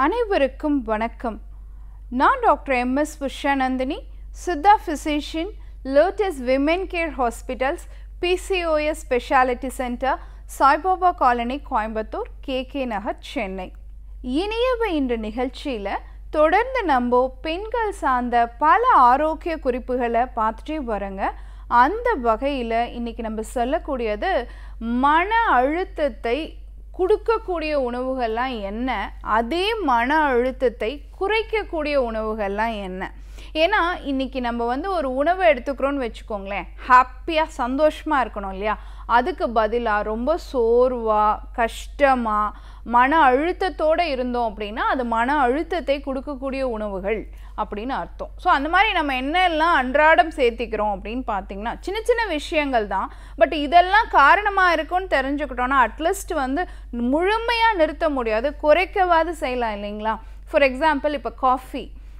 அனைவருக்கும் வணக்கம் நான் doctor M S Pushyanandini Siddha physician Lotus women care hospitals PCOS speciality centre Saibaba colony Coimbatore K K Nagar Chennai இனியவ இன்று நிகழ்ச்சியில் தொடர்ந்து நம்ம பெண்கள் சார்ந்த பல ஆரோக்கிய குறிப்புகளை பார்த்துட்டே வரங்க அந்த வகையில் இன்னைக்கு நம்ம சொல்லக்கூடியது மன அழுத்தத்தை கொடுக்கக்கூடிய உணவுகள்லாம் என்ன அதே மன அழுத்தத்தை குறைக்கக்கூடிய உணவுகள்லாம் என்ன ஏன்னா இன்னைக்கு நம்ம வந்து ஒரு உணவை எடுத்துக்கிறோன்னு வச்சுக்கோங்களேன் ஹாப்பியாக சந்தோஷமாக இருக்கணும் இல்லையா அதுக்கு பதிலாக ரொம்ப சோர்வாக கஷ்டமாக மன அழுத்தத்தோடு இருந்தோம் அப்படின்னா அது மன அழுத்தத்தை கொடுக்கக்கூடிய உணவுகள் அப்படின்னு அர்த்தம் ஸோ அந்த மாதிரி நம்ம என்னெல்லாம் அன்றாடம் சேர்த்திக்கிறோம் அப்படின்னு பார்த்தீங்கன்னா சின்ன சின்ன விஷயங்கள் தான் பட் இதெல்லாம் காரணமாக இருக்கும்னு தெரிஞ்சுக்கிட்டோன்னா அட்லீஸ்ட் வந்து முழுமையாக நிறுத்த முடியாது குறைக்கவாது செய்யலாம் இல்லைங்களா ஃபார் எக்ஸாம்பிள் இப்போ காஃபி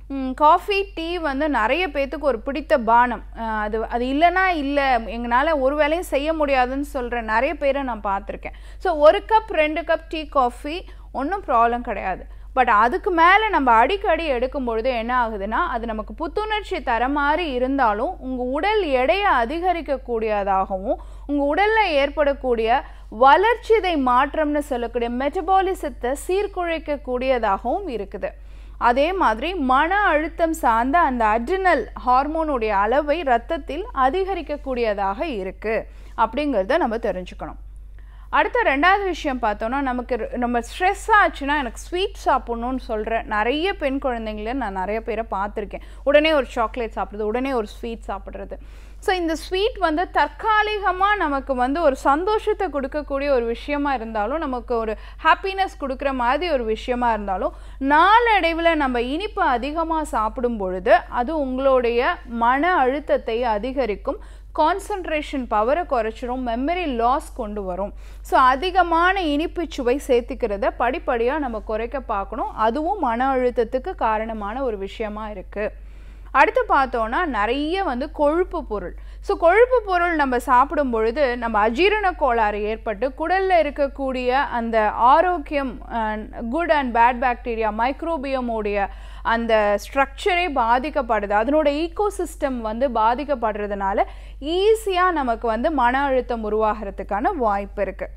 காஃபி டீ வந்து நிறைய பேர்த்துக்கு ஒரு பிடித்த பானம் அஹ் அது அது இல்லைன்னா இல்லை எங்களால் ஒரு வேலையும் செய்ய முடியாதுன்னு சொல்கிற நிறைய பேரை நான் பார்த்துருக்கேன் ஸோ ஒரு கப் ரெண்டு கப் டீ காஃபி ஒன்றும் ப்ராப்ளம் கிடையாது பட் அதுக்கு மேலே நம்ம அடிக்கடி எடுக்கும் பொழுது என்ன ஆகுதுன்னா அது நமக்கு புத்துணர்ச்சி தர மாதிரி இருந்தாலும் உங்கள் உடல் எடையை அதிகரிக்கக்கூடியதாகவும் உங்கள் உடலில் ஏற்படக்கூடிய வளர்ச்சிதை மாற்றம்னு சொல்லக்கூடிய மெட்டபாலிசத்தை சீர்குலைக்கக்கூடியதாகவும் இருக்குது அதே மாதிரி மன அழுத்தம் சார்ந்த அந்த அட்ரினல் ஹார்மோனுடைய அளவை ரத்தத்தில் அதிகரிக்கக்கூடியதாக இருக்குது அப்படிங்கிறத நம்ம தெரிஞ்சுக்கணும் அடுத்த ரெண்டாவது விஷயம் பார்த்தோன்னா நமக்கு ர- நம்ம ஸ்ட்ரெஸ் ஆச்சுன்னா எனக்கு ஸ்வீட் சாப்பிட்ணுன்னு சொல்கிற நிறைய பெண் குழந்தைங்கள நான் நிறைய பேரை பார்த்துருக்கேன் உடனே ஒரு சாக்லேட் சாப்பிட்றது உடனே ஒரு ஸ்வீட் சாப்பிட்றது ஸோ இந்த ஸ்வீட் வந்து தற்காலிகமாக நமக்கு வந்து ஒரு சந்தோஷத்தை கொடுக்கக்கூடிய ஒரு விஷயமா இருந்தாலும் நமக்கு ஒரு ஹாப்பினஸ் கொடுக்குற மாதிரி ஒரு விஷயமா இருந்தாலும் நாளடைவில் நம்ம இனிப்பு அதிகமாக சாப்பிடும் பொழுது அது உங்களுடைய மன அழுத்தத்தை அதிகரிக்கும் கான்சன்ட்ரேஷன் பவரை குறைச்சிரும் மெமரி லாஸ் கொண்டு வரும் ஸோ அதிகமான இனிப்பு சுவை சேர்த்துக்கிறத படிப்படியாக நம்ம குறைக்க பார்க்கணும் அதுவும் மன அழுத்தத்துக்கு காரணமான ஒரு விஷயமா இருக்குது அடுத்து பார்த்தோன்னா நிறைய வந்து கொழுப்பு பொருள் ஸோ கொழுப்பு பொருள் நம்ம சாப்பிடும் பொழுது நம்ம அஜீரண கோளாறு ஏற்பட்டு குடலில் இருக்கக்கூடிய அந்த ஆரோக்கியம் குட் அண்ட் பேட் பாக்டீரியா மைக்ரோபியமோடைய அந்த ஸ்ட்ரக்சரே பாதிக்கப்படுது அதனோட ஈகோசிஸ்டம் வந்து பாதிக்கப்படுறதுனால ஈஸியாக நமக்கு வந்து மன அழுத்தம் உருவாகிறதுக்கான வாய்ப்பு இருக்குது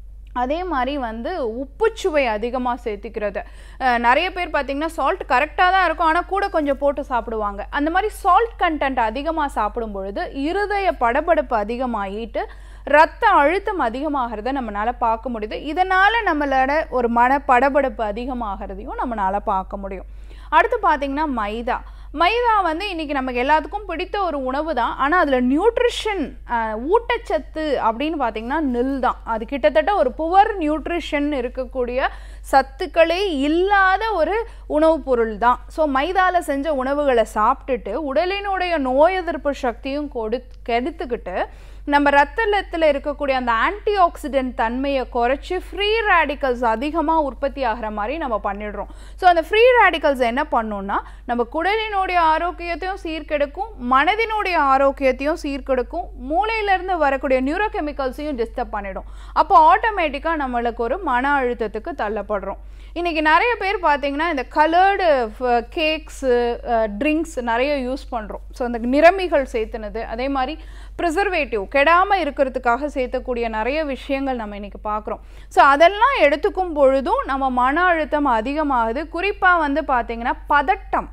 அதே மாதிரி வந்து உப்புச்சுவை அதிகமாக சேர்த்துக்கிறது அஹ் நிறைய பேர் பார்த்தீங்கன்னா சால்ட் கரெக்டாக தான் இருக்கும் ஆனால் கூட கொஞ்சம் போட்டு சாப்பிடுவாங்க அந்த மாதிரி சால்ட் கண்டென்ட் அதிகமாக சாப்பிடும் பொழுது இருதய படபடப்பு அதிகமாகிட்டு ரத்த அழுத்தம் அதிகமாகிறத நம்மளால் பார்க்க முடியுது இதனால் நம்மளோட ஒரு மன படபடப்பு அதிகமாகிறதையும் நம்மளால் பார்க்க முடியும் அடுத்து பார்த்தீங்கன்னா மைதா மைதா வந்து இன்னைக்கு நமக்கு எல்லாத்துக்கும் பிடித்த ஒரு உணவு தான் ஆனால் அதில் நியூட்ரிஷன் ஊட்டச்சத்து அப்படின்னு பார்த்தீங்கன்னா நெல் தான் அது கிட்டத்தட்ட ஒரு புவர் நியூட்ரிஷன் இருக்கக்கூடிய சத்துக்களே இல்லாத ஒரு உணவுப் பொருள் தான் ஸோ மைதால செஞ்ச உணவுகளை சாப்பிட்டுட்டு உடலினுடைய நோய் எதிர்ப்பு சக்தியும் கொடு கெடுத்துக்கிட்டு நம்ம ரத்தத்தில் இருக்கக்கூடிய அந்த ஆன்டி ஆக்சிடென்ட் தன்மையை குறைச்சி ஃப்ரீ ரேடிக்கல்ஸ் அதிகமாக உற்பத்தி ஆகிற மாதிரி நம்ம பண்ணிடுறோம் ஸோ அந்த ஃப்ரீ ரேடிக்கல்ஸ் என்ன பண்ணுன்னா நம்ம குடலினுடைய ஆரோக்கியத்தையும் சீர்கெடுக்கும் மனதினுடைய ஆரோக்கியத்தையும் சீர்கெடுக்கும் மூளையிலேருந்து வரக்கூடிய நியூரோ கெமிக்கல்ஸையும் டிஸ்டர்ப் பண்ணிடும் அப்போ ஆட்டோமேட்டிக்காக நம்மளுக்கு ஒரு மன அழுத்தத்துக்கு தள்ளப்படுறோம் இன்றைக்கி நிறைய பேர் பார்த்தீங்கன்னா இந்த கலர்டு கேக்ஸு ட்ரிங்க்ஸ் நிறைய யூஸ் பண்ணுறோம் ஸோ அந்த நிறமிகள் சேர்த்துனது அதே மாதிரி ப்ரிசர்வேட்டிவ் கெடாமல் இருக்கிறதுக்காக சேர்த்தக்கூடிய நிறைய விஷயங்கள் நம்ம இன்றைக்கி பார்க்குறோம் ஸோ அதெல்லாம் எடுத்துக்கும் பொழுதும் நம்ம மன அழுத்தம் அதிகமாகுது குறிப்பாக வந்து பார்த்திங்கன்னா பதட்டம்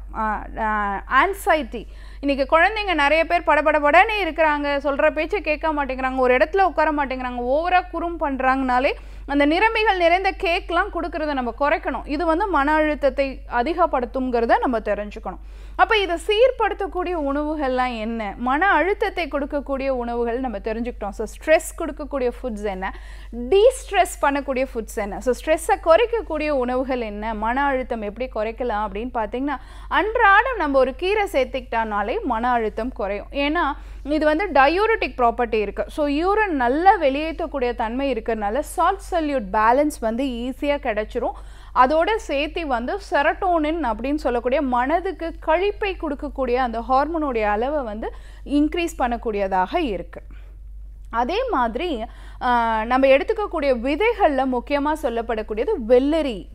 ஆன்சைட்டி இன்றைக்கி குழந்தைங்க நிறைய பேர் படபடபடன்னு இருக்கிறாங்க சொல்கிற பேச்சை கேட்க மாட்டேங்கிறாங்க ஒரு இடத்துல உட்கார மாட்டேங்கிறாங்க ஓவராக குறும் பண்ணுறாங்கனாலே அந்த நிறமிகள் நிறைந்த கேக்லாம் கொடுக்கறத நம்ம குறைக்கணும் இது வந்து மன அழுத்தத்தை அதிகப்படுத்துங்கிறத நம்ம தெரிஞ்சுக்கணும் அப்போ இதை சீர்படுத்தக்கூடிய உணவுகள்லாம் என்ன மன அழுத்தத்தை கொடுக்கக்கூடிய உணவுகள் நம்ம தெரிஞ்சுக்கிட்டோம் ஸோ ஸ்ட்ரெஸ் கொடுக்கக்கூடிய ஃபுட்ஸ் என்ன டீஸ்ட்ரெஸ் பண்ணக்கூடிய ஃபுட்ஸ் என்ன ஸோ ஸ்ட்ரெஸ்ஸை குறைக்கக்கூடிய உணவுகள் என்ன மன அழுத்தம் எப்படி குறைக்கலாம் அப்படின்னு பார்த்தீங்கன்னா அன்றாடம் நம்ம ஒரு கீரை சேர்த்துக்கிட்டானாலே மன அழுத்தம் குறையும் ஏன்னா இது வந்து டயூரிட்டிக் ப்ராப்பர்ட்டி இருக்குது ஸோ யூரின் நல்லா வெளியேற்றக்கூடிய தன்மை இருக்கிறதுனால சால்ட் சல்யூட் பேலன்ஸ் வந்து ஈஸியாக கிடச்சிரும் அதோட சேர்த்து வந்து செரட்டோனின் அப்படின்னு சொல்லக்கூடிய மனதுக்கு கழிப்பை கொடுக்கக்கூடிய அந்த ஹார்மோனுடைய அளவை வந்து இன்க்ரீஸ் பண்ணக்கூடியதாக இருக்குது அதே மாதிரி ஆஹ், நம்ம எடுத்துக்கக்கூடிய விதைகளில் முக்கியமாக சொல்லப்படக்கூடியது வெள்ளரி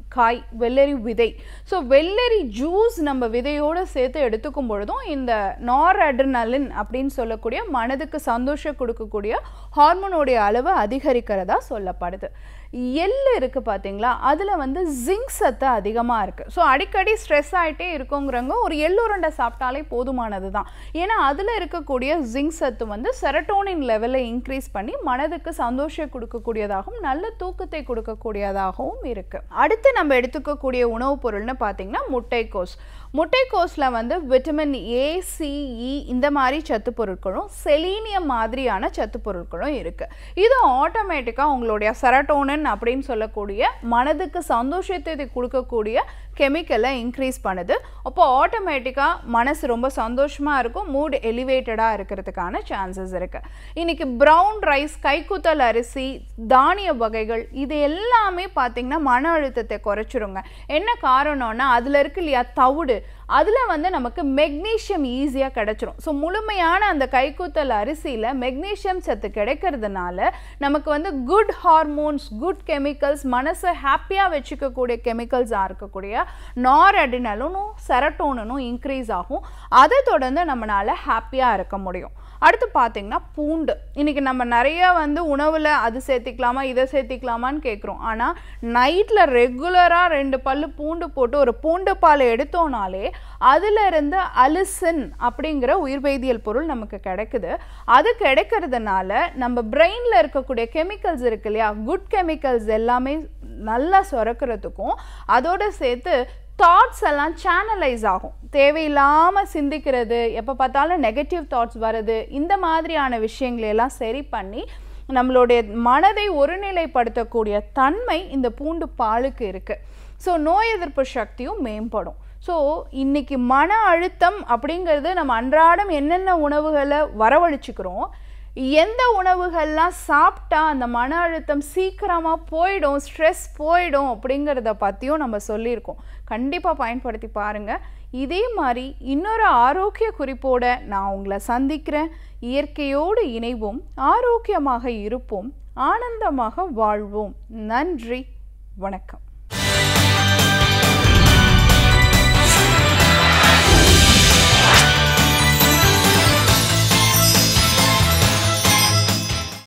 காய் வெள்ளரி விதை ஸோ வெள்ளரி ஜூஸ் நம்ம விதையோடு சேர்த்து எடுத்துக்கும் பொழுதும் இந்த நார் அட்ரினலின் அப்படின்னு சொல்லக்கூடிய மனதுக்கு சந்தோஷம் கொடுக்கக்கூடிய ஹார்மோனுடைய அளவு அதிகரிக்கிறதா சொல்லப்படுது எள்ளு இருக்குது பார்த்தீங்களா அதில் வந்து ஜிங்க் சத்து அதிகமாக இருக்குது ஸோ அடிக்கடி ஸ்ட்ரெஸ் ஆகிட்டே இருக்கோங்கிறவங்க ஒரு எள்ளுருண்டை சாப்பிட்டாலே போதுமானது தான் ஏன்னா அதில் இருக்கக்கூடிய ஜிங்க் சத்து வந்து செரட்டோனின் லெவலை இன்க்ரீஸ் பண்ணி மனதுக்கு சந்தோஷம் கொடுக்கக்கூடியதாகவும் நல்ல தூக்கத்தை கொடுக்கக்கூடியதாகவும் இருக்குது அடுத்து நம்ம எடுத்துக்கக்கூடிய உணவுப் பொருள்னு பார்த்தீங்கன்னா முட்டைக்கோஸ் முட்டைக்கோஸில் வந்து விட்டமின் ஏ சிஇ இந்த மாதிரி சத்து பொருட்களும் செலீனியம் மாதிரியான சத்து பொருட்களும் இருக்குது இது ஆட்டோமேட்டிக்காக உங்களுடைய செரட்டோனன் அப்படின்னு சொல்லக்கூடிய மனதுக்கு சந்தோஷத்தை கொடுக்கக்கூடிய கெமிக்கலை இன்க்ரீஸ் பண்ணுது அப்போ ஆட்டோமேட்டிக்காக மனசு ரொம்ப சந்தோஷமாக இருக்கும் மூட் எலிவேட்டடாக இருக்கிறதுக்கான சான்சஸ் இருக்குது இன்றைக்கி ப்ரௌன் ரைஸ் கைக்குத்தல் அரிசி தானிய வகைகள் இது எல்லாமே பார்த்திங்கன்னா மன அழுத்தத்தை குறைச்சிருங்க என்ன காரணம்னா அதில் இருக்கு இல்லையா தவிடு அதில் வந்து நமக்கு மெக்னீஷியம் ஈஸியாக கிடச்சிரும் ஸோ முழுமையான அந்த கைக்குத்தல் அரிசியில் மெக்னீஷியம் சத்து கிடைக்கிறதுனால நமக்கு வந்து குட் ஹார்மோன்ஸ் குட் கெமிக்கல்ஸ் மனசை ஹாப்பியாக வச்சுக்கக்கூடிய கெமிக்கல்ஸாக இருக்கக்கூடிய நார் அடினலும் செரட்டோனனும் இன்க்ரீஸ் ஆகும் அதை தொடர்ந்து நம்மளால் ஹாப்பியாக இருக்க முடியும் அடுத்து பார்த்தீங்கன்னா பூண்டு இன்றைக்கி நம்ம நிறைய வந்து உணவில் அது சேர்த்திக்கலாமா இதை சேர்த்திக்கலாமான்னு கேட்குறோம் ஆனால் நைட்டில் ரெகுலராக ரெண்டு பல்லு பூண்டு போட்டு ஒரு பூண்டு பால் எடுத்தோனாலே அதிலிருந்து அலிசின் அப்படிங்கிற உயிர்வேதியியல் பொருள் நமக்கு கிடைக்குது அது கிடைக்கிறதுனால நம்ம பிரெயினில் இருக்கக்கூடிய கெமிக்கல்ஸ் இருக்கு இல்லையா குட் கெமிக்கல்ஸ் எல்லாமே நல்லா சுரக்கிறதுக்கும் அதோடு சேர்த்து தாட்ஸ் எல்லாம் சேனலைஸ் ஆகும் தேவையில்லாமல் சிந்திக்கிறது எப்போ பார்த்தாலும் நெகட்டிவ் தாட்ஸ் வருது இந்த மாதிரியான விஷயங்களையெல்லாம் சரி பண்ணி நம்மளுடைய மனதை ஒருநிலைப்படுத்தக்கூடிய தன்மை இந்த பூண்டு பாலுக்கு இருக்குது ஸோ நோய் எதிர்ப்பு சக்தியும் மேம்படும் ஸோ இன்றைக்கி மன அழுத்தம் அப்படிங்கிறது நம்ம அன்றாடம் என்னென்ன உணவுகளை வரவழைச்சிக்கிறோம் எந்த உணவுகள்லாம் சாப்பிட்டா அந்த மன அழுத்தம் சீக்கிரமாக போயிடும் ஸ்ட்ரெஸ் போயிடும் அப்படிங்கிறத பற்றியும் நம்ம சொல்லியிருக்கோம் கண்டிப்பாக பயன்படுத்தி பாருங்கள் இதே மாதிரி இன்னொரு ஆரோக்கிய குறிப்போட நான் உங்களை சந்திக்கிறேன் இயற்கையோடு இணைவோம் ஆரோக்கியமாக இருப்போம் ஆனந்தமாக வாழ்வோம் நன்றி வணக்கம்